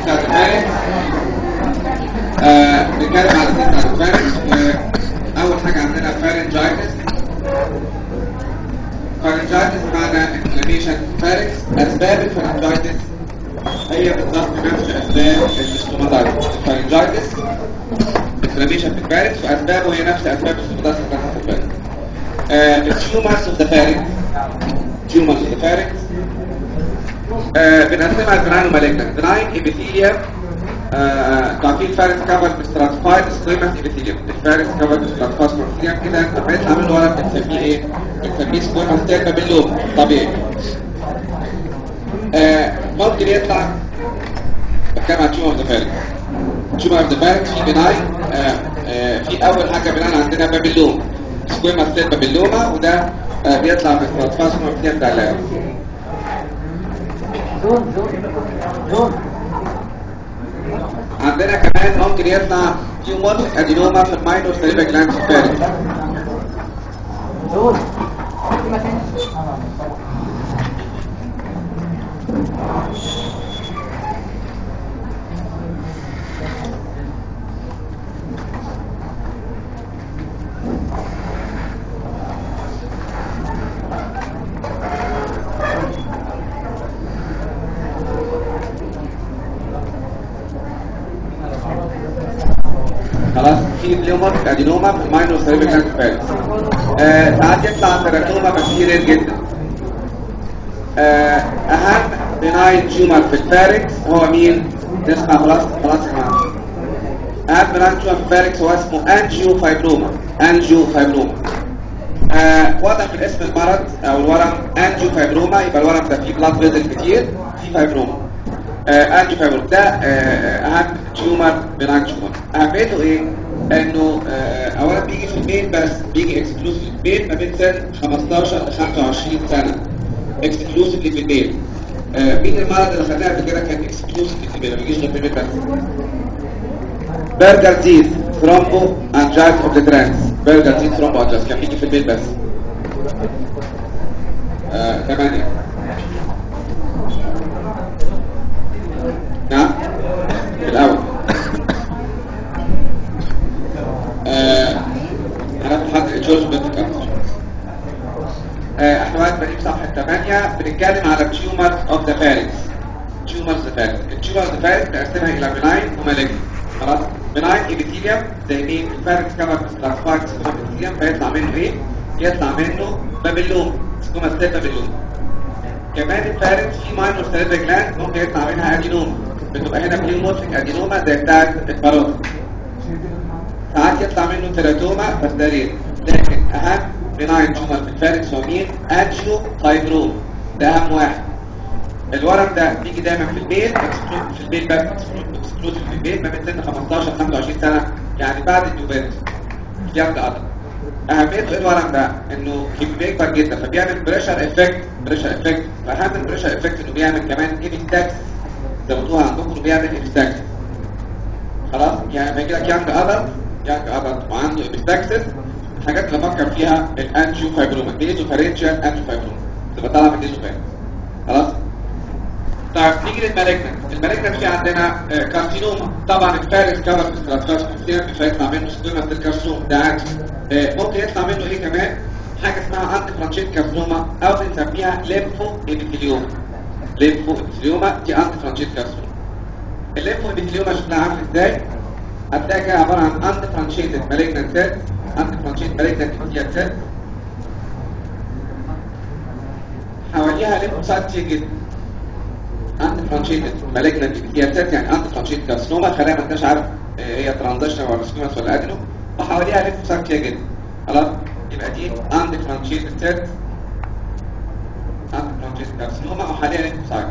بتاعت الفارس آه، نتكلم على الست بتاعت الفارس اول حاجه عندنا فارنجايتس فارنجايتس معنى انفلاميشن فارنكس اسباب الفارنجايتس هي بالضبط نفس اسباب الاستوماتايتس الفارنجايتس انفلاميشن في الفارنكس واسبابه هي نفس اسباب الاستوماتايتس بتاعت الفارنكس التيومرز اوف ذا فارنكس تيومرز اوف ذا فارنكس بنقسمها لبناين ومالجنت بناين ابيثيليوم تعطيل فارس كفر بستراتيفايد سكويمس ابيثيليوم الفارس كفر بستراتيفايد ابيثيليوم كده لما يطلع منه ورق بنسميه ايه؟ بنسميه سكويمس تيربا باللوم طبيعي آه ممكن يطلع بتكلم عن تيومر اوف ذا فارس تيومر اوف ذا فارس في بناين في اول حاجه بناين عندنا بابلوم سكويمس تيربا باللوما وده آه بيطلع بستراتيفايد سكويمس ابيثيليوم بتاع اللعبه زون زون زون عندنا كمان ممكن يطلع تيومر ادينوما في الماينور سيريبا جلاند فارس زون خلاص في تيومر ادينوما في الماينور سيريبا جلاند فارس آه، ساعات يطلع تراكوما بس كتير جدا آه، اهم بناين تيومر في الفاركس هو مين نسمع خلاص خلاص يا جماعه اهم بناين تيومر في الفاركس هو اسمه انجيو فايبروما انجيو فايبروما آه، واضح من اسم المرض او الورم انجيو فايبروما يبقى الورم ده فيه بلاد فيزل كتير فيه فايبروما آه، انجيو فايبروما ده آه، اهم تيومر بناين تيومر اهميته ايه انه آه، اولا بيجي في الميل بس بيجي اكسكلوسيف في الميل ما بين سن 15 ل 25 سنه اكسكلوسيفلي في الميل آه، مين المرض اللي خدناه قبل كده كان اكسكلوسيفلي في الميل ما بيجيش غير في الميل بس برجر ديز ثرومبو انجايت اوف ذا ترانس برجر ديز ثرومبو انجايت كان بيجي في الميل بس آه، ثمانية نعم في الأول آه، هناخد حد جورج بنت كارتر آه، احنا وقت بنجيب صفحة 8 بنتكلم على تيومرز اوف ذا فارنكس تيومرز ذا فارنكس التيومرز ذا فارنكس نقسمها الى بناين ومالجن خلاص بناين ايبيثيليوم زي مين الفارنكس كفر ستراتيفايد ايبيثيليوم فيطلع منه ايه يطلع منه بابلوم سكوما ستيت بابلوم كمان الفارنكس في ماينور سيريبرا جلاند ممكن يطلع منها ادينوما بتبقى هنا بليومورفيك ادينوما زي بتاعت الباروت ساعات يطلع منه تيراتوما بس ده رير لكن اهم بناين تيومر في الفارنكس هو مين انجيو فايبروم ده اهم واحد الورم ده بيجي دايما في البيت exclusive في البيت بقى اكسكلوسيف في البيت ما بين سن 15 25 سنه يعني بعد النوبات جامد عضل اهميته ايه الورم ده انه بيكبر جدا فبيعمل بريشر افكت بريشر افكت واهم البريشر افكت انه بيعمل كمان ايبيستاكس زودوها عندكم انه بيعمل ايبيستاكس خلاص يعني لما يجي لك يانج ادلت يانج ادلت وعنده ايبيستاكسس الحاجات اللي بفكر فيها الانجيو فايبروما ديزو فارنجيال انجيو فايبروما تبقى طالعه من ديزو فارنج خلاص طيب نيجي للمالجنت المالجنت في عندنا آه، كارسينوما طبعا الفارس كفر ستراتيفاس كارسينوما مش هيطلع منه سكوما سيل كارسينوما ده عادي آه، ممكن يطلع منه ايه كمان حاجه اسمها انتي فرانشيت كارسينوما او بنسميها ليمفو ابيثيليوما ليمفو ابيثيليوما دي انتي فرانشيت كارسينوما الليمفو ابيثيليوما شكلها عامل ازاي هتلاقي كده عباره عن انتي فرانشيتد مالجنت سيل انتي فرانشيتد مالجنت ابيثيليال سيل حواليها ليمفوسايت كتير جدا انت فرانشيتد مالجنت ابيثيالات يعني انت فرانشيتد كارسينوما خلايا ما انتش عارف آه، هي ترانزيشن ولا سكوماس ولا ادنو وحواليها ليمفوسايت كتير جدا خلاص يبقى دي انت فرانشيتد سيت انت فرانشيتد كارسينوما وحواليها ليمفوسايت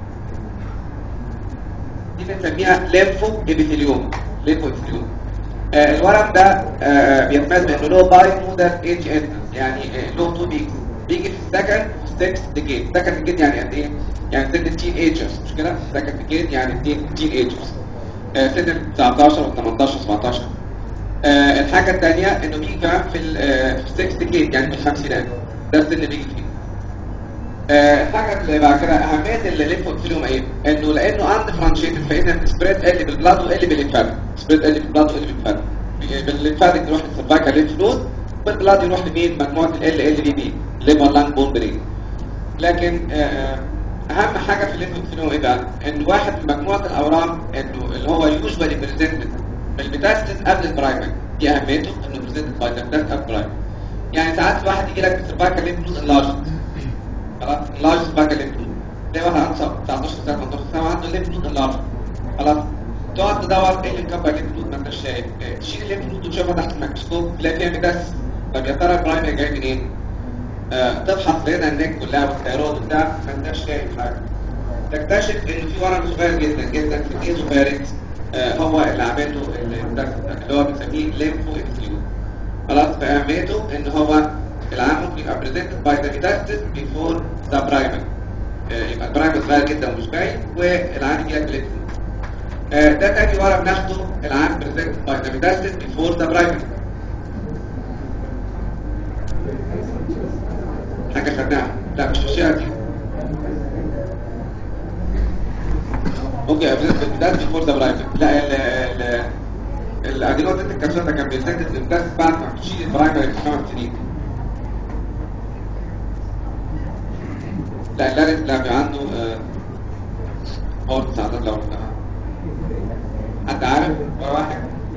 دي بنسميها ليمفو ابيثيليوم ليمفو ابيثيليوم آه الورم ده آه بيتميز بانه له باي مودر ايج انترنس يعني آه له تو بيجز بيجي في السكند ستيكس ديكيد سكند ديكيد يعني قد ايه؟ يعني سن التين ايجرز مش كده؟ سكند ديكيد يعني تين تين ايجرز آه سن 19 و 18 17 آه الحاجه الثانيه انه بيجي كمان في ال- آه، في 6 ديكيد يعني في الخمسينات ده السن اللي بيجي فيه آه، الحاجه اللي بعد كده اهميه الليمف ابثيليوم ايه؟ انه لانه عند فرانشيتد فان السبريد قل بالبلاد وقل بالليمفات سبريد قل بالبلاد وقل بالليمفات بالليمفات يروح للسيرفايكال ليمف نود بالبلاد يروح لمين؟ مجموعه ال ال بي بي ليفر لانج بون برين لكن آه، آه، اهم حاجه في الليمف ابثيليوم ايه بقى؟ ان واحد من مجموعه الاورام انه اللي هو يوجوالي بريزنتد بالميتاستس قبل البرايمري دي اهميته انه بريزنتد باي ذا ميتاستس قبل البرايمري يعني ساعات الواحد يجي لك بالسيرفايكال ليمف نود انلارجد خلاص اللارج سباكا ليمف نود تلاقي واحد عنده 19 سنه 18 سنه وعنده ليمف نود اللارج خلاص تقعد تدور ايه اللي مكبر ليمف نود ما انتش شايف إيه، تشيل الليمف نود وتشوفها تحت الميكروسكوب تلاقي فيها ميتاس طب يا ترى البرايمري جاي منين؟ آه تفحص لنا النك كلها والثيرويد وبتاع ما انتش شايف حاجه تكتشف ان في ورم صغير جدا جدا في الايزوفارينكس آه هو اللي عامل له الميتاس ده اللي هو بنسميه ليمفو ابثيليوم خلاص فأهميته ان هو العام ممكن يبقى presented by the metastasis before the primer آه، يبقى البرايمر صغير جدا ومش باين والعام يجي لك بليت ده تاني ورا بناخده العام presented by the metastasis before the primer حاجة خدناها لا مش الشيء دي اوكي presented by the before the primer لا ال ال الادينوتيك الكبسولة ده كان presented للمتاسس بعد ما بتشيل البرايمر بخمس سنين لا اللارس لا بيبقى عنده آه، هورت ساعات لو حد عارف ولا واحد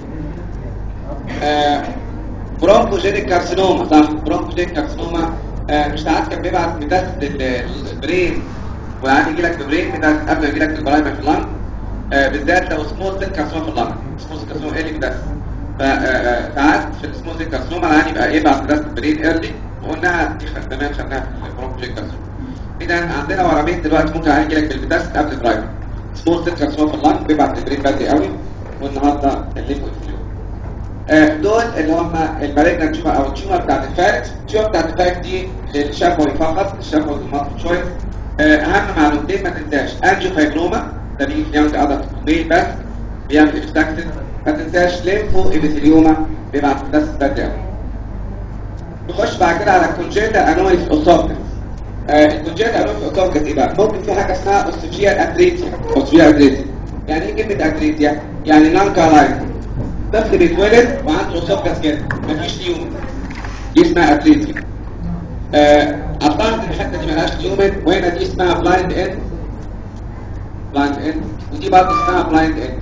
آه، برونكوجينيك كارسينوما صح برونكوجينيك كارسينوما آه، مش ساعات كان بيبعت ميتاست البرين والعادي يجي لك ببرين ميتاست قبل ما يجي لك البرايمر في اللنج آه، بالذات لو سمول سيل كارسينوما في اللنج سمول سيل كارسينوما ايه ميتاست فساعات في السمول سيل كارسينوما العادي يبقى يبعت ميتاست البرين ايرلي وقلناها دي خد- زمان خدناها في البرونكوجينيك كارسينوما اذا عندنا ورمين دلوقتي ممكن عليه يجيلك بالبتاست قبل البرايمر سمول سيل كارسينوما في اللنج بيبعت البرين بدري قوي والنهارده الليكويد فلويد آه، دول اللي هم المالجنت تيومر او التيومر بتاعت الفارس التيومر بتاعت الفارس دي للشفوي فقط الشفوي المالتي تشويس آه، اهم معلومتين ما تنساش انجيو فايبروما ده بيجي في يانج ادلت ميل بس بيعمل ابستاكسن ما تنساش ليمفو ابيثيليوما بيبعت بس بدري قوي نخش بعد كده على الكونجيتا انومالي في الاوسوفجس الكونجيتا انومالي في الاوسوفجس ايه بقى ممكن في حاجه اسمها اوستوفيال اتريتيا اوستوفيال اتريتيا يعني ايه كلمه اتريتيا يعني نان كالاين طفل بيتولد وعنده اوسوفجس كده مفيش ليومن دي اسمها اتريتيا آه اعتقد ان الحته دي ملهاش ليومن وهنا دي اسمها بلايند اند بلايند اند ودي برضه اسمها بلايند اند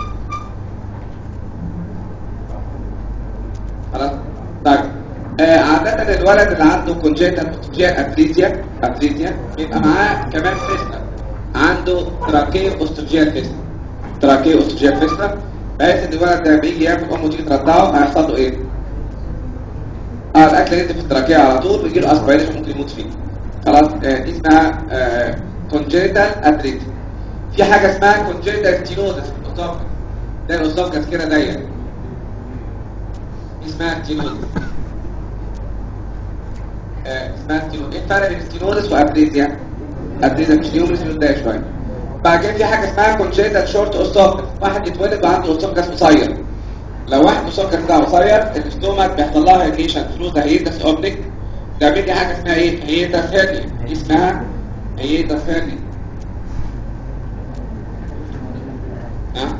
خلاص طيب آه عادة الولد اللي عنده كونجيتال اوستوجيال اتريتيا اتريتيا بيبقى معاه كمان فيستا عنده تراكيه اوستوجيال فيستا تراكيه اوستوجيال فيستا بحيث ان الولد ده بيجي ياكل امه تيجي ترضعه هيحصل له ايه؟ اه الاكل ينزل في التراكيه على طول ويجي له اسبيريشن ممكن يموت فيه خلاص آه دي اسمها آه كونجيتال اتريتيا في حاجه اسمها كونجيتال ستينوزس في الاوسوفجس ده الاوسوفجس كده ضيق دي اسمها ستينوزس آه، اسمها ستينوزس ايه الفرق بين ستينوزس وابريزيا ابريزيا مش ليهم اسمه ده شويه بعد كده في حاجه اسمها كونجيتال شورت اوسوفجس واحد يتولد وعنده اوسوفجس قصير لو واحد اوسوفجس ده قصير الاستومك بيحصل لها هيديشن ثرو ذا هيتس اوبنيك تعمل لي حاجه اسمها ايه هيتس هيرني دي اسمها هيتس هيرني ها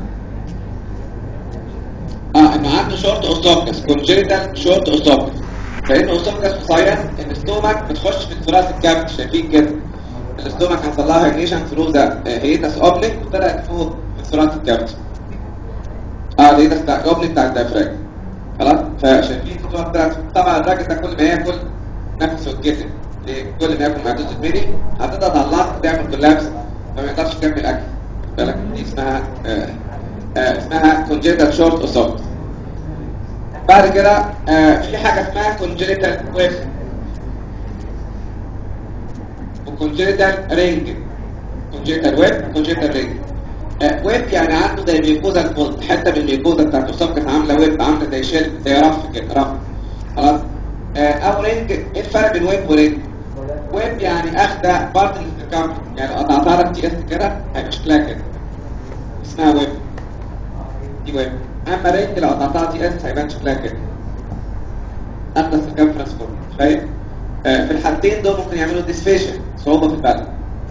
اه انه عنده شورت اوسوفجس كونجيتال شورت اوسوفجس لان اوسوفجس قصير الاستومك بتخش في الثراث الكبد شايفين كده الاستومك حصل لها هيجنيشن ثرو ذا هيتس اوبليك وطلعت فوق في الثراث الكبد اه الهيتس بتاع الاوبليك بتاع الدافراج خلاص فشايفين الصوره بتاعت طبعا الراجل ده كل ما ياكل نفسه يتكتم ليه؟ كل ما ياكل معدته تتملي هتضغط على اللحظه تعمل كولابس فما يقدرش يكمل اكل بالك دي اسمها آه آه اسمها كونجيتال شورت اوسوفجس بعد كده آه في حاجة اسمها كونجيتال ويب وكونجيتال رينج كونجيتال ويب وكونجيتال رينج آه ويب يعني عنده زي ميكوزا الفولد حتة من الميكوزا بتاعت الصفقة عاملة ويب عاملة زي شيل زي رف كده رف خلاص آه او رينج ايه الفرق بين ويب ورينج ويب يعني اخدة بارت الاستكام يعني لو قطعتها لك تي اس كده هيبقى شكلها كده اسمها ويب دي ويب اما رينج لو قطعتها تي اس هيبان شكلها كده اخد السيركمفرنس فورم فاهم آه في الحالتين دول ممكن يعملوا ديسفيشن صعوبه في البلع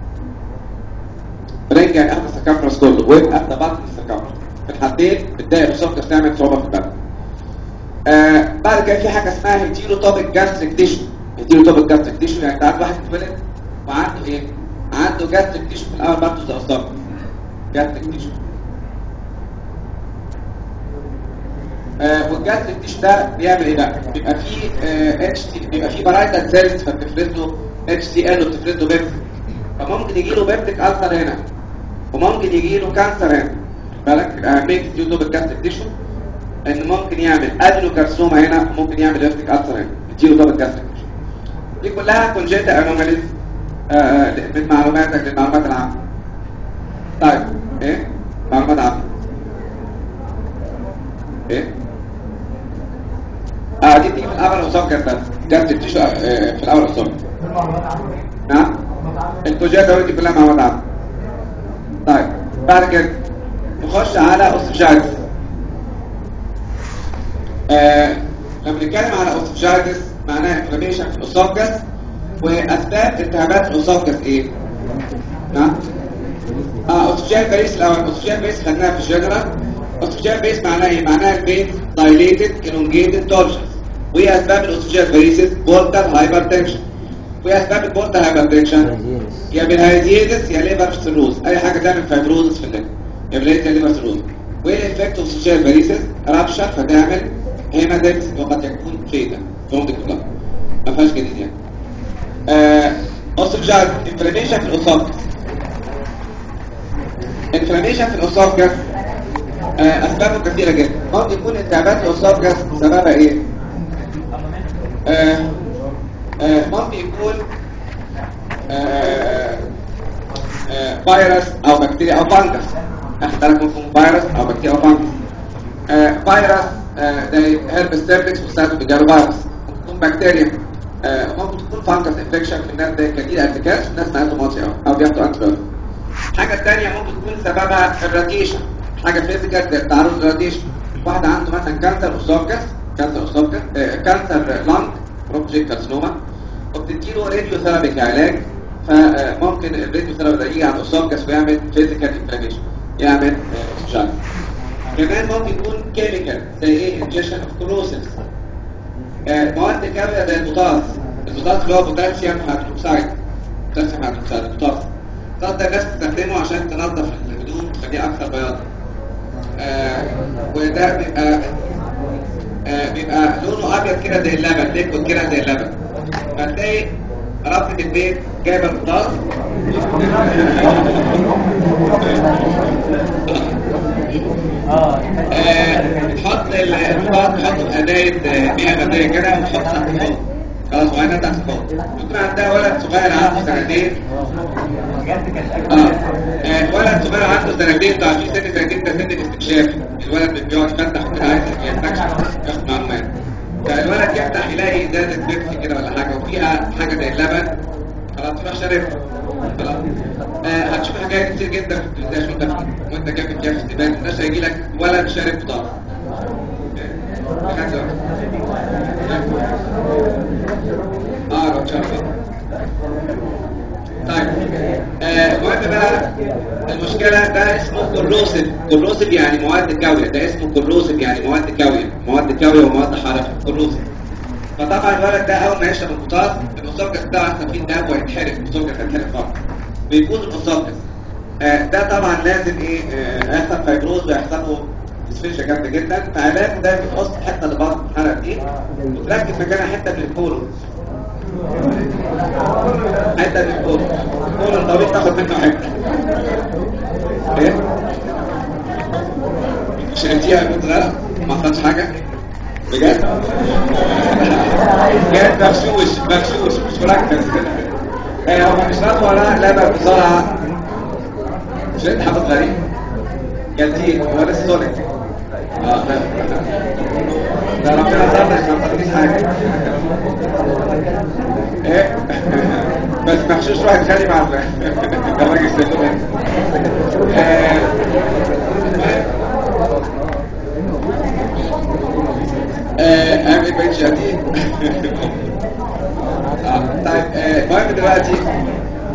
برينج يعني اخد السكامبرس كله ويب اخد بطن السكامبرس في الحالتين بتلاقي الاسوفجس تعمل صعوبه في البلع آه بعد كده في حاجه اسمها هيتيروتوبيك جاستريك تيشو هيتيروتوبيك جاستريك تيشو يعني انت عندك واحد اتولد وعنده ايه؟ عنده جاستريك تيشو في الاول برضه زي الاسوفجس جاستريك تيشو آه والجاستريك تيشو ده بيعمل ايه بقى؟ بيبقى فيه اتش تي بيبقى فيه بارايتال سيلز فبتفرز له اتش تي ال وبتفرز له بيبتيك فممكن يجي له بيبتيك السر هنا وممكن يجي له كانسر هنا بالك اهميه اليوتيوب الجاستريك تيشو ان ممكن يعمل ادينوكارسوما هنا وممكن يعمل بيبتيك السر هنا يديله دبل جاستريك تيشو دي كلها كونجيتا انوماليز من معلوماتك للمعلومات العامه طيب ايه معلومات عامه ايه اه دي بتيجي في الاول اسوفجس بس جت التيشو آه، في الاول اسوفجس نعم الكوجيتا دي كلها معلومات عامه طيب بعد كده نخش على اوسفجايتس آه لما بنتكلم على اوسفجايتس معناها انفلاميشن في الاسوفجس واسباب التهابات الاسوفجس ايه نعم اه اوسفجايل بيس الاول اوسفجايل بيس خدناها في الجنرال اوسفجايل بيس معناها ايه معناها البين دايليتد elongated تورشنز وايه اسباب الاوسفجايل بيسز بورتال هايبرتنشن وايه اسباب البورتال هايبرتنشن يا بالهايديزس يا ليفر سيروز اي حاجه تعمل فايبروزس في الليفر يا بالهايديزس يا ليفر سيروز وايه الافكت اوف سوشيال باريسس رابشر فتعمل هيماتيمس وقد يكون فيتا فهم دي كلها ما فيهاش جديد يعني آه اوسوفجاج انفلاميشن في الاسوفجس انفلاميشن في الاسوفجس آه اسبابه كثيره جدا ممكن يكون التهابات الاسوفجس سببها ايه آه آه ممكن يكون آه، آه، فيروس او بكتيريا او فانجس احد بالك ممكن يكون فيروس او بكتيريا او فانجس آه، فيروس آه، زي هيربس سيرفكس وستاتو بيجارو فيروس ممكن تكون بكتيريا آه، ممكن تكون فانجس انفكشن في الناس زي كديد ارتكاز الناس معاهم ماتي او بياخدوا انتي الحاجه الثانيه ممكن تكون سببها الراديشن حاجه فيزيكال زي التعرض للراديشن واحد عنده مثلا كانسر اسوفجس كانسر اسوفجس آه، كانسر لانج بروكجيك كارسينوما وبتديله راديو ثيرابي كعلاج فممكن الراديو ثيرابي ده يجي على الاسوفجس ويعمل فيزيكال انفلاميشن يعمل اوكسجين كمان ممكن يكون كيميكال زي ايه انجكشن اوف كلوسيس مواد كامله زي البوتاس البوتاس اللي هو بوتاسيوم هيدروكسيد بوتاسيوم هيدروكسيد البوتاس البوتاس ده الناس بتستخدمه عشان تنظف الهدوم تخليها اكثر بياضا آه وده بيبقى آه بيبقى لونه ابيض كده زي اللبن ليكويد كده زي اللبن فتلاقي ربة البيت جايبه البطاط تحط البطاط تحطه في قداية بيها غداية كده وتحط تحت الفوق خلاص وعينها تحت الفوق يكون عندها ولد صغير عنده سنتين اه آه، ولد صغير عنده سنتين ده في سن سنتين ده سن الاستكشاف الولد اللي بيقعد يفتح وكده عايز يستكشف ياخد معلومات فالولد يفتح يلاقي ازازه بيبسي كده ولا حاجه وفيها حاجه زي اللبن خلاص تروح شارب خلاص آه هتشوف حاجات كتير جدا في التلفزيون وانت في وانت جنب الكاف استبان الناس هيجي لك ولد شارب بطاطا لحد دلوقتي. اه لو شارب طيب آه، المهم بقى المشكلة ده اسمه كلوسيف كلوسيف يعني مواد كاوية ده اسمه كلوسيف يعني مواد كاوية مواد كاوية ومواد حارقة كلوسيف فطبعا الولد ده اول ما يشرب البطاط الاسوفجس بتاعه احسن فيه الدهب ويتحرق الاسوفجس هيتحرق خالص بيفوز الاسوفجس آه، ده طبعا لازم ايه آه، يحصل فايبروز ويحصل له ديسفيشيا جامده جدا فعلاجه ده بتقص الحته اللي بعض الحلقه دي وتركب مكانها حته من الكولون حته من الكولون الكولون طويل تاخد منه حته ايه شربتيها كنت غلط ما حصلش حاجه بجد بجد مغشوش مغشوش مش مركز ايه هو بيشربوا ولا لبن بسرعه شربت حاجات غريب جلتين هو لسه سونيك اه لا ده ربنا صبرك ما تخليش حاجه ايه بس مغشوش واحد خالي مع الراجل سلوه اعمل بيت شديد طيب المهم دلوقتي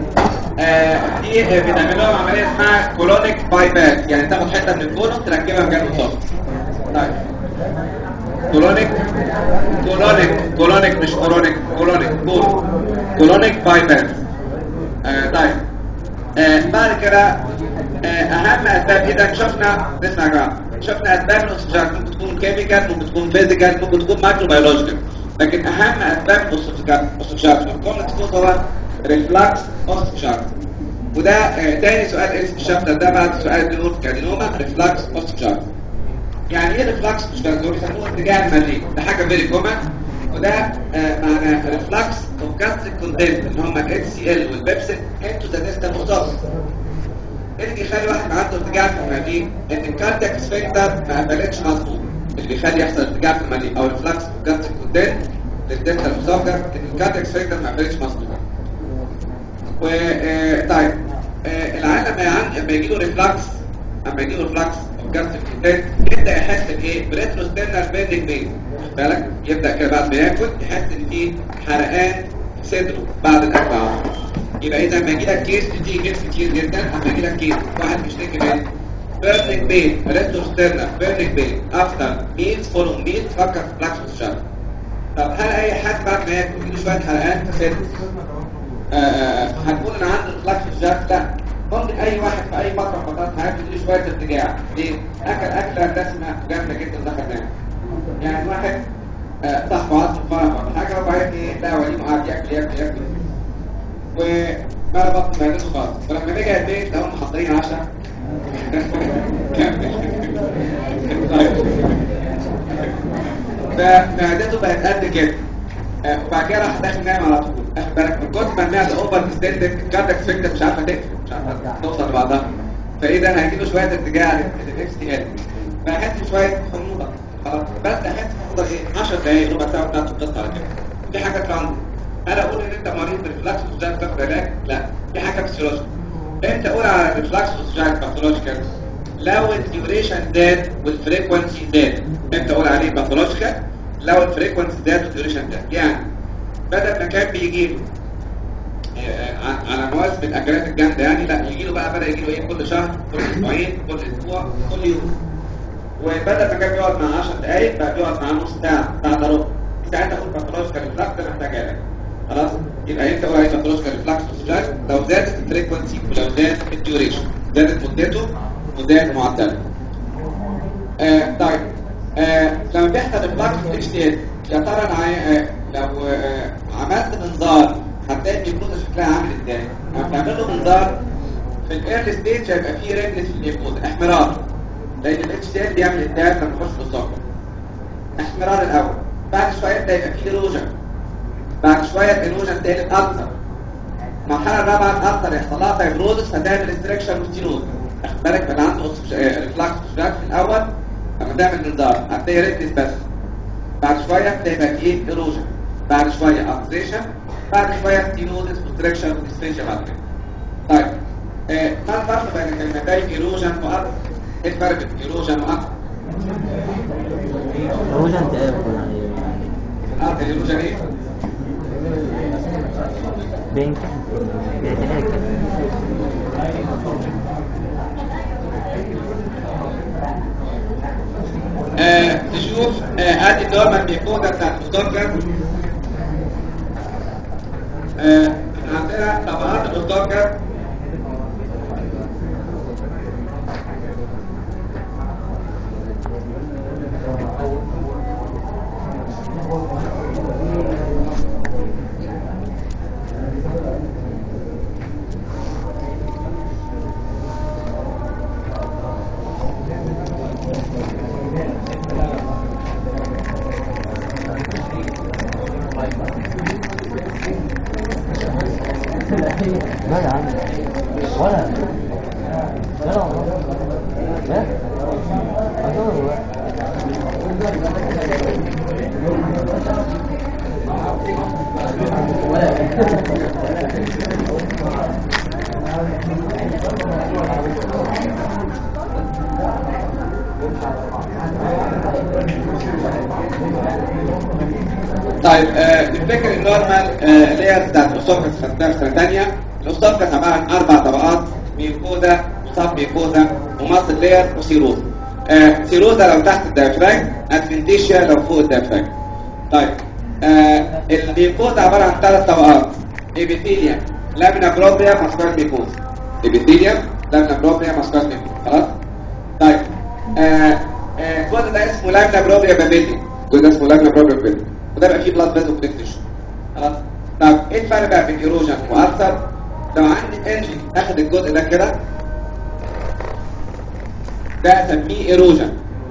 دي آه، بنعمل لهم عمليه اسمها كولونيك باي باس يعني تاخد حته من الكولون تركبها مكان الصوت طيب كولونيك كولونيك كولونيك مش كولونيك كولونيك كولون كولونيك باي باس آه طيب آه بعد كده آه اهم اسباب اذا شفنا اسمع يا جماعه شفنا اسباب الاوسفجات ممكن تكون كيميكال ممكن تكون فيزيكال ممكن تكون مايكرو بيولوجيكال لكن اهم اسباب الاوسفجات والكومن تكون هو ريفلاكس اوسفجات وده آه تاني سؤال اسم الشابتر ده بعد سؤال الدينوم كادينوما ريفلاكس اوسفجات يعني ايه ريفلاكس اوسفجات دول بيسموه ارتجاع المريء ده حاجه فيري كومن وده آه معناه ريفلاكس اوف gastric content اللي هم ال HCl والبيبسين into the distal esophagus اللي بيخلي واحد عنده ارتجاع في المريء ان الكاردياك سفنكتر ما قفلتش مظبوط اللي بيخلي يحصل ارتجاع في المريء او ريفلاكس اوف gastric content للديستال esophagus ان الكاردياك سفنكتر ما قفلتش مظبوط و آه، طيب آه، العيان لما يعن- لما يجي له ريفلاكس لما يجي له ريفلاكس اوف gastric content يبدا يحس بايه؟ بريتروستيرنال بيندنج بين واخد بالك؟ يبدا كده بعد ما ياكل يحس ان في حرقان في صدره بعد الاكل على طول. يبقى اذا لما يجي لك كيس بتيجي كيس كتير جدا لما يجي لك كيس واحد بيشتكي من بيرنينج بين ريتروستيرنال بيرنينج بين افتر ميلز فولو ميلز فكر في بلاكس شارك طب هل اي حد بعد ما ياكل يجي له شويه حرقان في صدره آه، آه، هتقول انا عندي اطلاق في الجهاز لا ممكن اي واحد في اي فتره من فترات حياته يجي شويه ارتجاع ليه؟ اكل اكله دسمه جامده جدا ودخل نام يعني واحد آه، صاحبه عاطل فرح ولا حاجه وبعدين ايه لا وليم قاعد ياكل ياكل ياكل ومال بطن معدته خالص فلما رجع البيت لقوا محضرين عشاء فمعدته بقت قد كده آه، وبعد كده راح داخل نايم على طول اخد بالك من كتر ما المعده اوفر ديستندد الكاردياك سفنكتر مش عارفه تقفل مش عارفه توصل لبعضها فاذا هيجي له شويه ارتجاع للاكس تي ال فهحس شويه حموضه خلاص بس احس حموضه ايه 10 دقايق ربع ساعه بتاعته القصه على كده دي حاجه تراند انا اقول ان انت مريض بريفلاكس وزاد تاخد علاج لا دي حاجه فسيولوجيكال امتى اقول على ريفلاكس وزاد باثولوجيكال لو الديوريشن زاد والفريكونسي زاد امتى اقول عليه باثولوجيكال لو الفريكونسي زاد والديوريشن زاد يعني بدل ما كان بيجي له آه، على مواسم الاكلات الجامده يعني لا يجي له بقى بدا يجي له ايه كل شهر كل اسبوعين كل اسبوع كل يوم وبدل ما كان بيقعد مع 10 دقائق بقى بيقعد مع نص ساعه ساعه الا ربع ساعتها اقول باثولوجيكال ريفلاكس ده محتاج علاج خلاص يبقى انت قول عليه باثولوجيكال ريفلاكس لو زادت الفريكونسي ولو زاد الديوريشن زادت مدته وزاد معدله آه طيب آه لما بيحصل ريفلاكس في اتش تي يا ترى انا عاي- آه لو آه عملت منظار هتلاقي الجلوكوز شكلها عامل ازاي؟ لما بتعمل له منظار في الايرلي ستيج هيبقى فيه ريدنس في الجلوكوز احمرار لان الاتش تي بيعمل التهاب لما يخش في السكر احمرار الاول بعد شويه يبدا يبقى فيه ايروجن بعد شويه الايروجن تقلب اكتر المرحله الرابعه الاكتر يحصل لها فايبروزس فتعمل استريكشن وستينوز واخد بالك من عنده ريفلاكس في الاول لما تعمل منظار هتلاقي ريدنس بس بعد شويه تبقى ايه ايروجن بعد شويه ابزيشن بعد شويه ستينوزس وستريكشن وديسفيجيا بعد كده طيب آه، ما الفرق بين كلمتين ايروجن واب ايه الفرق بين ايروجن واب ايروجن تآكل يعني الاب الايروجن ايه بينك بيتآكل آه، نشوف آه، ادي النورمال ميكودا بتاعت الاوتوكر آه، احنا عندنا طبقات الاوتوكر لا يا عم ولا لا والله لا أدور بقى. طيب آه، نفتكر النورمال آه، اللي هي بتاعت الاسوفكس خدناها في سنه ثانيه الاسوفجس عباره عن اربع طبقات ميوكوزا وسب ميوكوزا وماسل لاير وسيروزا آه سيروزا لو تحت الديافراجم ادفنتيشيا لو فوق الديافراجم طيب آه الميوكوزا عباره عن ثلاث طبقات ابيثيليوم لامينا بروبريا ماسكار ميوكوزا ابيثيليوم لامينا بروبريا ماسكار ميوكوزا خلاص طيب آه آه الجزء ده اسمه لامينا بروبريا بابيلي الجزء ده اسمه لامينا بروبريا بابيلي وده بقى فيه بلاد فيزو كونكتيشن خلاص طب ايه الفرق بقى بين ايروجن والسر لو عندي انجي اخد الجزء ده كده ده اسميه ايروجن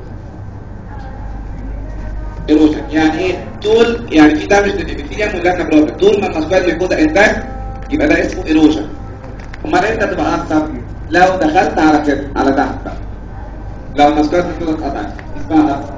ايروجن يعني ايه طول يعني في دامج للابيثيليوم واللامنا بروبلم طول ما المسبات بيكون انتاج يبقى ده اسمه ايروجن امال انت تبقى اكثر لو دخلت على كده على تحت بقى لو المسبات بيكون اتقطعت اسمها اكثر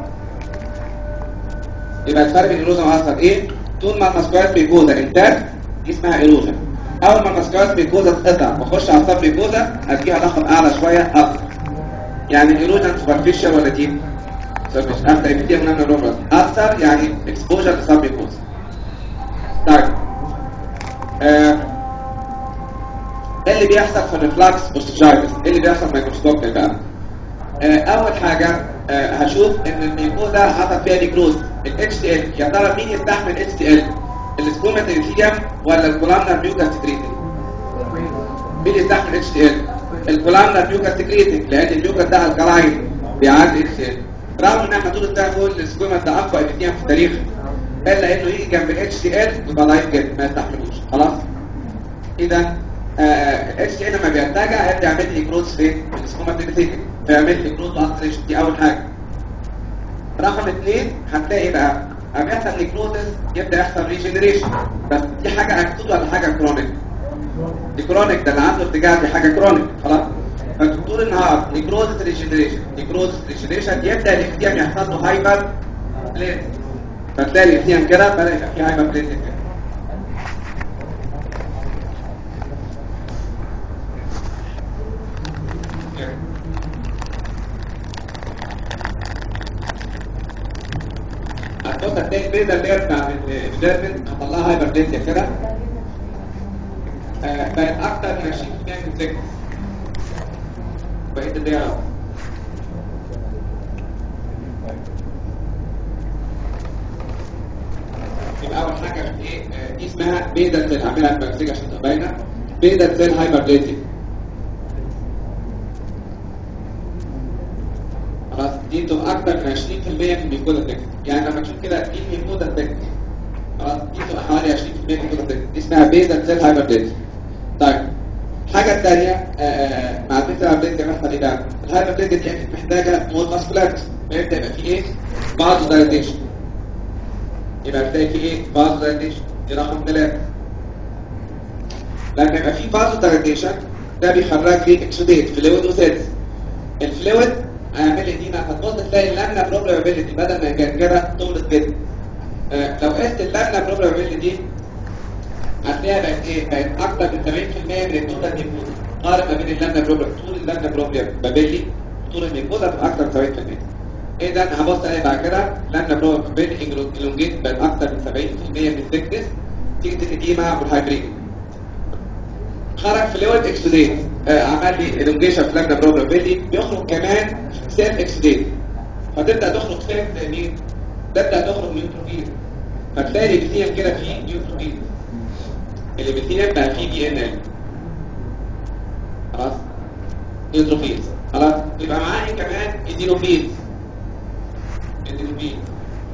يبقى الفرق بين ايروجن واكثر ايه طول ما المسبات بيكون انتاج دي اسمها ايروجن اول ما المسكرات بيكوزا تقطع واخش على الصف بيكوزا هديها رقم اعلى شويه اكتر يعني الايروجن سوبرفيشال ولا ديب سيرفيس ابدا يبتدي من الروبر اكتر يعني اكسبوجر للصف بيكوزا طيب آه. ايه اللي بيحصل في الريفلاكس اوستيجايتس ايه اللي بيحصل مايكروسكوبيا بقى آه اول حاجه آه هشوف ان الميكوزا حصل فيها ديكروز الاتش تي ال يا ترى مين يستحمل اتش تي ال السكوما تريتيوم ولا الكولامنر ميوكاس سكريتنج مين يستحمل اتش تي ال الكولامنر ميوكاس سكريتنج لان الميوكاس ده الكلاين بيعدي اتش تي ال رغم ان احنا طول السنه بنقول السكوما ده اقوى ابيثيوم في التاريخ الا انه يجي جنب الاتش تي ال يبقى ضعيف جدا ما يستحملوش خلاص اذا الاتش تي ال لما بيرتجع يبدا يعمل لي كروز في السكوما تريتيوم فيعمل لي كروز انتريشن دي اول حاجه رقم اثنين هتلاقي بقى اما يحصل نيكروزس يبدا يحصل ريجنريشن بس دي حاجه اكتوت ولا حاجه كرونيك دي كرونيك ده اللي عنده ارتجاع دي حاجه كرونيك خلاص فطول النهار نيكروزس ريجنريشن نيكروزس ريجنريشن يبدا الاكتيام يحصل له هايبر بليت فتلاقي الاكتيام كده بدا يبقى فيه هايبر بليت كده هتبص هتلاقي البيضه اللي هي بتاع الديرمن حصل لها هايبر بليزيا كده آه بقت اكتر من 20% من السكس بقيت اللي هي يبقى اول حاجه ايه آه دي اسمها بيضه سيل هعملها بمسكه عشان تبقى باينه بيضه سيل هايبر بليزيا خلاص دي بتبقى اكتر من 20% من الميكودا تك يعني لما تشوف كده دي الميكودا تك خلاص دي بتبقى حوالي 20% من الميكودا تك دي اسمها بيزا سيل هايبرتنشن طيب الحاجه الثانيه مع البيزا هايبرتنشن بيحصل ايه بقى الهايبرتنشن دي اكيد محتاجه مول ماسكولات فيبدا يبقى في ايه بعض دايليتيشن يبقى بتلاقي في ايه بعض دايليتيشن دي رقم ثلاثة لما يبقى في فازو دايليتيشن ده بيخرج لي اكسوديت فلويد وسيلز الفلويد هيعمل لي دي ما هتبص تلاقي اللامنا بروبابيلتي بدل ما كانت كده طولت كده آه لو قست اللامنا بروبابيلتي دي هتلاقيها بقت ايه بقت اكتر من 70% من التوتال نيكوزا قارن ما بين اللامنا بروبابيلتي طول اللامنا بروبابيلتي طول النيكوزا بتبقى اكتر من 70% اذا هبص الاقي بعد كده لامنا بروبابيلتي الونجيت بقت اكتر من 70% من الثيكنس تيجي الاديمه والهايبريد خرج فلويد اكسوديت آه عمل لي الونجيشن في لامنا بروبابيلتي بيخرج كمان سيل اكسديت فتبدا تخرج سيل مين تبدا تخرج نيوتروفيل فتلاقي الابيثيليوم كده فيه نيوتروفيل الابيثيليوم بقى فيه بي ان ال خلاص نيوتروفيل خلاص يبقى معايا كمان ادينوفيل ادينوفيل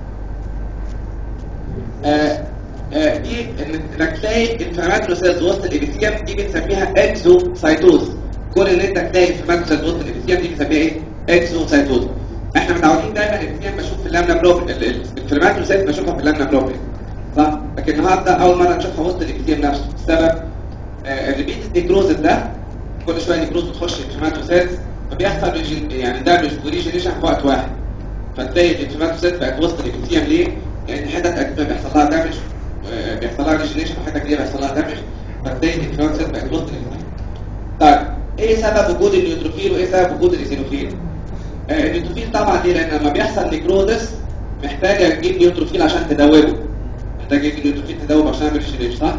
آه آه دي انك تلاقي انفلاماتوري سيلز وسط الابيثيليوم دي بنسميها اكزوسايتوز كون ان انت تلاقي انفلاماتوري سيلز وسط الابيثيليوم دي بنسميها ايه اكزوسايتوز احنا متعودين دايما الابيثيليوم بشوف في اللامنا بروبل الانفلاماتوري سيلز بشوفها في اللامنا بروبل صح لكن النهارده اول مره نشوفها وسط الابيثيليوم نفسه السبب آه الريبيت نيكروز ده كل شويه نيكروز بتخش الانفلاماتوري سيلز فبيحصل يعني دامج وريجنريشن في وقت واحد فتلاقي الانفلاماتوري سيلز بقت وسط الابيثيليوم ليه؟ لان حتت اجزاء بيحصل لها دامج بيحصل لها ريجنريشن وحتت كتير بيحصل لها دامج فتلاقي الانفلاماتوري سيلز بقت وسط الابيثيليوم طيب ايه سبب وجود النيوتروفيل وايه سبب وجود الايزينوفيل؟ آه النيوتروفيل طبعا ليه لان لما بيحصل نيكروزس محتاجه تجيب نيوتروفيل عشان تدوبه محتاجه تجيب نيوتروفيل تدوب عشان يعمل ريجنريشن صح؟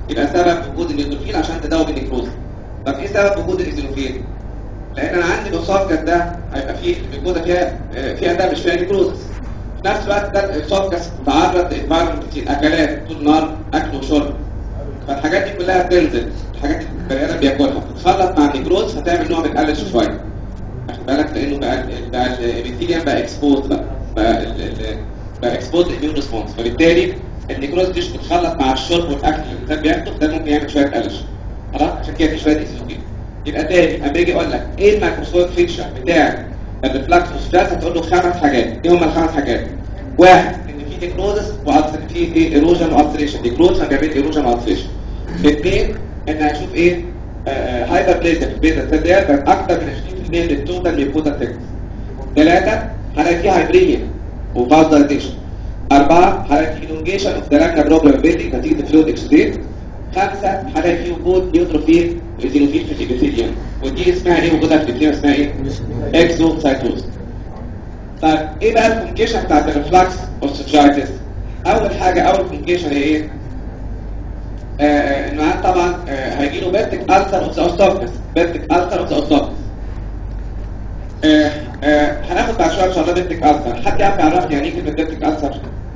يبقى سبب وجود النيوتروفيل عشان تداوي النيكروز طب ايه سبب وجود الايزينوفيل لان انا عندي الاسوفجس ده هيبقى فيه الميكوزا فيها آه، فيها ده مش فيها نيكروز في نفس الوقت ده الاسوفجس متعرض لانفايرمنت كتير اكلات طول النهار اكل وشرب فالحاجات دي كلها بتنزل الحاجات اللي البني ادم بياكلها بتتخلط مع النيكروز فتعمل نوع من الالرجي شويه واخد بالك لانه بقى ال- بقى الابيثيليوم بقى اكسبوز بقى بقى ال- ال- بقى اكسبوز اميون ريسبونس فبالتالي النيكروز دي مش بتخلط مع الشرب والاكل اللي الانسان بياكله ده ممكن يعمل شويه الرجي خلاص عشان كده في شويه ايزوفيل يبقى تاني اما يجي يقول لك ايه المايكروسكوب فيتشر بتاع الريفلاكس اوستات هتقول له خمس حاجات ايه هم الخمس حاجات واحد ان في نيكروزس وألسر- في ايه ايروجن والتريشن نيكروز فبيعمل ايروجن والتريشن اثنين ان هشوف ايه هايبر بليزر في البيتا الثدييات بقت اكتر من 20% من التوتال ميكوزا تكس ثلاثه هلاقي فيه هايبريميا وفازدايزيشن أربعة هلاقي فيه elongation اوف ذا لاكنا بروبلم بيلي نتيجة فلويد اكسديت خمسة هلاقي فيه وجود نيوتروفيل وزينوفيل في الإبيثيليوم ودي اسمها ايه وجودها في الإبيثيليوم اسمها ايه؟ اكزوسايتوز طيب ايه بقى الكومبليكيشن بتاعت الريفلاكس اوستيجايتس؟ أول حاجة أول كومبليكيشن هي ايه؟ آه، آه، انه عاد طبعا آه، هيجي له بيرتك ألسر اوف ذا اوستوكس بيرتك ألسر اوف ذا اوستوكس هناخد بعد شويه ان شاء الله بيرتك ألسر حد يعرف يعرفني يعني ايه كلمه بيرتك ألسر؟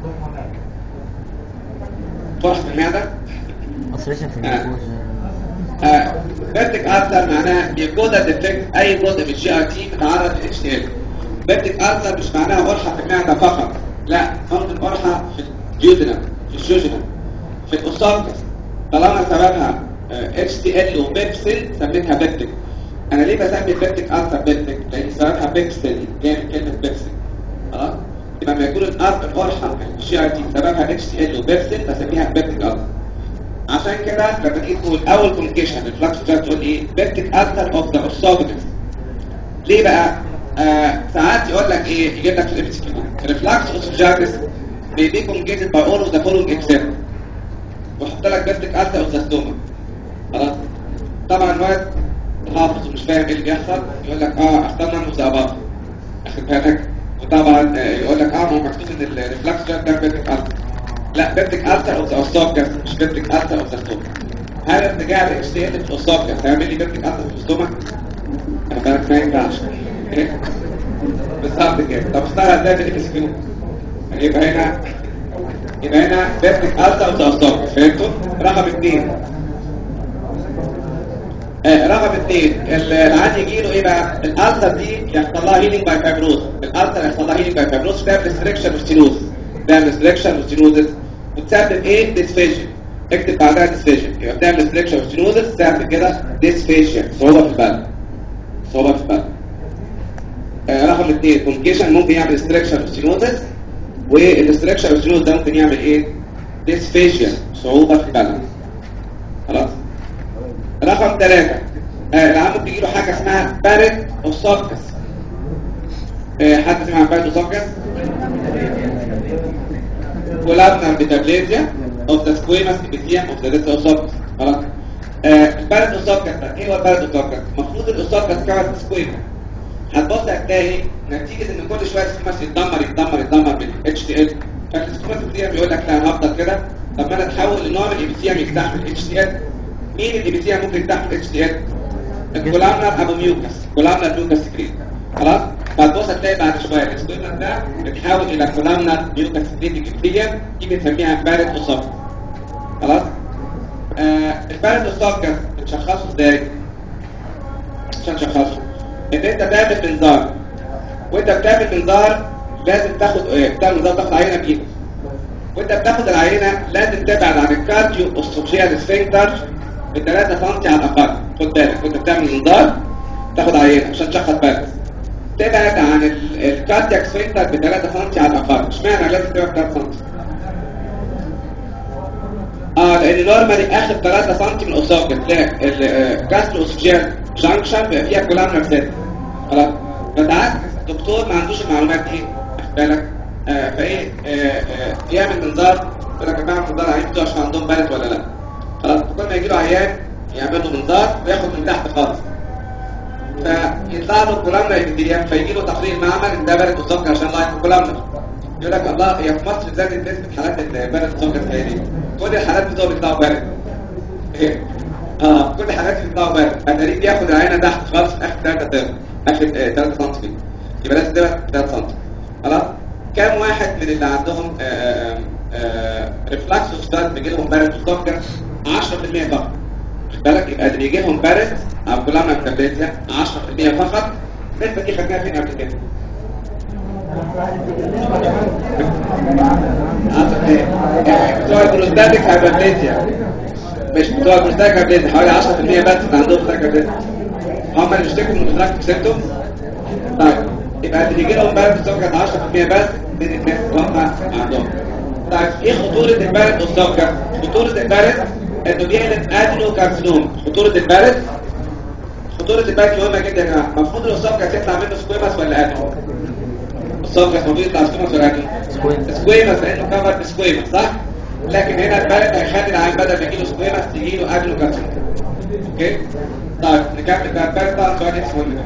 فرح في المعده أصريشن في آه. النيكوز بيرتك ألسر معناها ميكودا ديفكت اي جزء من الجي ار تي متعرض للاتش تي ال بيرتك ألسر مش معناها قرحه في المعده فقط لا ممكن قرحه في الجيودنم في الجوجنم في الاسوفجس طالما سببها اتش تي ال وبيبسين سميتها بيبتك انا ليه بسمي البيبتك ألسر بيبتك لان سببها بيبسين جاي من كلمه بيبسين خلاص يبقى لما يكون الأرض القرحه في الجي ار تي سببها اتش تي ال وبيبسين بسميها بيبتك ألسر عشان كده لما تيجي تقول اول كوميونيكيشن الفلاكس ده تقول ايه بيبتك ألسر اوف ذا اسوفجس ليه بقى آه ساعات يقول لك ايه يجيب لك في الام سي كيو ريفلاكس اوسوجايتس may be communicated by all of the following except وحط لك بيبتك ألسر اوف ذا ستوما خلاص طبعا الواد حافظ ومش فاهم ايه اللي بيحصل يقول لك اه اخترنا المزابط اخد بالك وطبعا آه، يقول لك اه ما هو مكتوب ان الريفلاكس ده ده بيبتك ألسر لا بيبتك ألسر اوف ذا اسوفجس مش بيبتك ألسر اوف ذا ستوما هل ارتجاع الاتش تي ال في الاسوفجس هيعمل لي بيبتك ألسر في الستوما؟ خد بالك ما ينفعش إيه؟ بالظبط كده طب اشتغل ازاي في الاس كيو يبقى هنا يبقى هنا بيبتك ألسر اوف ذا اسوفجس فهمتوا؟ رقم اثنين آه، رقم اثنين ال- العيان يجي له ايه بقى الالسر دي يحصل لها هيلينج باي فايبروز الالسر يحصل لها هيلينج باي فايبروز تعمل ريستريكشن وستينوز تعمل ريستريكشن وستينوز وتسبب ايه ديسفيجن اكتب بعدها ديسفيجن يبقى بتعمل ريستريكشن وستينوز تسبب كده ديسفيجن صعوبه في البلد صعوبه في البلد آه، رقم اثنين كومبليكيشن ممكن يعمل ريستريكشن وستينوز والريستريكشن وستينوز ده ممكن يعمل ايه ديسفيجن صعوبه في البلد خلاص رقم ثلاثة آه العام ممكن يجيله حاجة اسمها بارد اوسوفجس آه حد سمع عن بارد اوسوفجس كولابنر بتابليزيا اوف ذا سكويمس ابيثيوم اوف ذا ديس اوسوفجس خلاص آه البارد اوسوفجس ده ايه هو البارد اوسوفجس المفروض الاوسوفجس كمان سكويمس هتبص هتلاقي نتيجة ان كل شوية السكوماس يتدمر يتدمر يتدمر من اتش تي ال فالسكوماس ابيثيوم بيقول لك لا انا هفضل كده طب ما انا اتحول لنوع من الابيثيوم يستحمل اتش تي ال مين اللي بيتيها ممكن يستحمل اتش دي ال الكولامنر ابو ميوكس كولامنر ميوكس سكريت خلاص فتبص هتلاقي بعد شويه الاكسبيرمنت ده بتحول الى كولامنر ميوكس سكريت كتير دي بنسميها بارد اوسوفجس خلاص آه البارد اوسوفجس بتشخصه ازاي عشان تشخصه ان انت تعمل منظار وانت بتعمل منظار لازم تاخد ايه بتعمل منظار تاخد عينه بايدك وانت بتاخد العينه لازم تبعد عن الكارديو اوستوجيال سفنكتر ب 3 سم على الاقل خد بالك وانت بتعمل منظار تاخد عينه عشان تشخص بالك تبعد عن ال- الكاردياك سفنكتر ب 3 سم على الاقل اشمعنى لازم تبعد 3 سم اه لان نورمالي اخر 3 سم من الاسوفجس تلاقي الجاسترو اوسوجيال جانكشن بيبقى فيها كولامنر سيل خلاص فساعات الدكتور ما عندوش المعلومات دي واخد بالك آه فايه آه آه يعمل منظار يقول لك بعمل منظار عيان بتوع اشوف عندهم بلد ولا لا خلاص كل ما يجي له عيان يعمل له منظار وياخد من تحت خالص فيطلع له كولامنر ابيثيليوم فيجي له تقرير معمل ان ده بلد اسوفجس عشان لايف كولامنر يقول لك الله هي في مصر زادت نسبة حالات البلد اسوفجس هي دي كل الحالات بتوع بيطلعوا بلد اوكي اه كل الحاجات اللي بتطلع بارد التدريب بياخد العينه تحت خالص في اخر 3 ترم اخر 3 سم يبقى لازم تبقى 3 سم خلاص كام واحد من اللي عندهم ريفلاكس ستات بيجي لهم بارد وسكر 10% فقط خد بالك يبقى اللي بيجي لهم بارد او كلامنا تابلتيا 10% فقط النسبه دي خدناها فين قبل كده؟ عشرة ايه؟ بتوع البروستاتيك هايبرليزيا مش بتوع البروستاتيك هايبرليزيا حوالي 10% بس اللي عندهم بروستاتيك هايبرليزيا هم اللي بيشتكوا من البروستاتيك سيمتومز طيب يبقى اللي بيجي لهم بارد والسكر 10% بس من الناس اللي هم عندهم طيب ايه خطورة البارد والسكر؟ خطورة البارد انه بيعمل ادنو كارسينوم خطورة البارد خطورة البارد مهمة جدا يا جماعة المفروض لو السكر تطلع منه سكويمس ولا ادنو؟ السكر المفروض يطلع سكويمس ولا ادنو؟ سكويمس لانه كفر بسكويمس صح؟ لكن هنا البارد هيخلي العين بدل ما يجيله سكويمس تجيله ادنو كارسينوم اوكي؟ طيب نكمل بقى البارد طبعا سؤال اسمه اللي